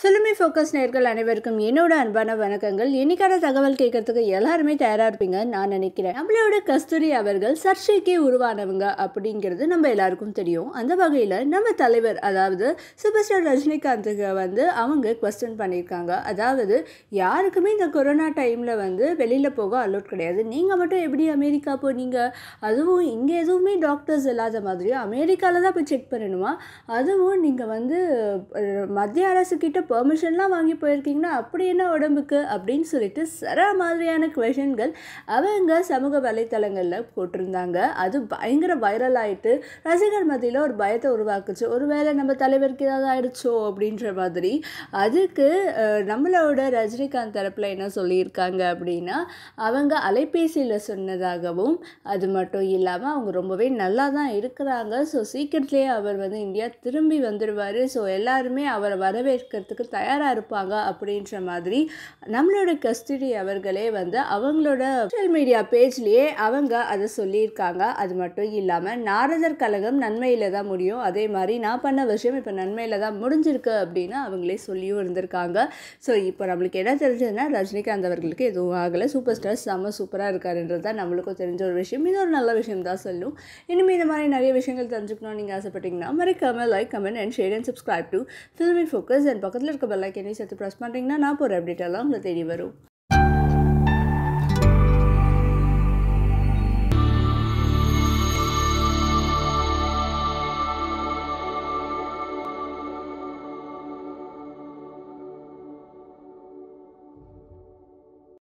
filmy focus நேர்கள் அனைவருக்கும் என்னோட அன்பான வணக்கங்கள் இன்னைக்கான தகவல் கேட்கறதுக்கு எல்லாருமே தயாராக இருப்பீங்க நான் நினைக்கிறேன் நம்மளோட கஸ்தூரி அவர்கள் சர்ச்சைக்கே உருவானவங்க அப்படிங்கிறது நம்ம எல்லாருக்கும் தெரியும் அந்த வகையில் நம்ம தலைவர் அதாவது சூப்பர் ஸ்டார் ரஜினிகாந்துக்கு வந்து அவங்க கொஸ்டின் பண்ணியிருக்காங்க அதாவது யாருக்குமே இந்த கொரோனா டைமில் வந்து வெளியில் போக அலோட் கிடையாது நீங்கள் மட்டும் எப்படி அமெரிக்கா போனீங்க அதுவும் இங்கே எதுவுமே டாக்டர்ஸ் இல்லாத மாதிரி அமெரிக்காவில் தான் போய் செக் பண்ணணுமா அதுவும் நீங்கள் வந்து அஹ், மத்திய அரசு கிட்ட பெர்மிஷன்லாம் வாங்கி போயிருக்கீங்கன்னா அப்படி என்ன உடம்புக்கு அப்படின்னு சொல்லிட்டு சர மாதிரியான கொஷன்கள் அவங்க சமூக வலைத்தளங்களில் போட்டிருந்தாங்க அது பயங்கர வைரல் ஆயிட்டு ரசிகர் மத்தியில் ஒரு பயத்தை உருவாக்குச்சு ஒருவேளை நம்ம தலைவருக்கு ஏதாவது ஆயிடுச்சோ அப்படின்ற மாதிரி அதுக்கு அஹ், நம்மளோட ரஜினிகாந்த் தரப்பில் என்ன சொல்லியிருக்காங்க அப்படின்னா அவங்க அலைபேசியில் சொன்னதாகவும் அது மட்டும் இல்லாமல் அவங்க ரொம்பவே நல்லா தான் இருக்கிறாங்க ஸோ சீக்கிரத்துலேயே அவர் வந்து இந்தியா திரும்பி வந்துடுவார் ஸோ எல்லாருமே அவரை வரவேற்கிறதுக்கு தயாராக இருப்பாங்க அப்படின்ற மாதிரி நம்மளோட கஸ்தூரி அவர்களே வந்து அவங்களோட சோஷியல் மீடியா பேஜ்லேயே அவங்க அதை சொல்லியிருக்காங்க அது மட்டும் இல்லாமல் நாரதர் கழகம் நன்மையில் தான் முடியும் அதே மாதிரி நான் பண்ண விஷயம் இப்போ நன்மையில் தான் முடிஞ்சிருக்கு அப்படின்னு அவங்களே சொல்லியும் இருந்திருக்காங்க ஸோ இப்போ நம்மளுக்கு என்ன தெரிஞ்சதுன்னா ரஜினிகாந்த் அவர்களுக்கு எதுவும் ஆகலை சூப்பர் ஸ்டார் செம்ம சூப்பராக இருக்காருன்றது தான் நம்மளுக்கும் தெரிஞ்ச ஒரு விஷயம் இது ஒரு நல்ல விஷயம் தான் சொல்லும் இனிமேல் இந்த மாதிரி நிறைய விஷயங்கள் தெரிஞ்சுக்கணும்னு நீங்கள் ஆசைப்பட்டீங்கன்னா மறக்காம like comment and share and subscribe to Filmy Focus and பக்கத்தில் இருக்க பெல் ஐக்கனையும் சேர்த்து ப்ரெஸ் பண்ணுறீங்கன்னா நான் போகிற அப்டேட் எல்லாம் உங்களை தேடி வரும்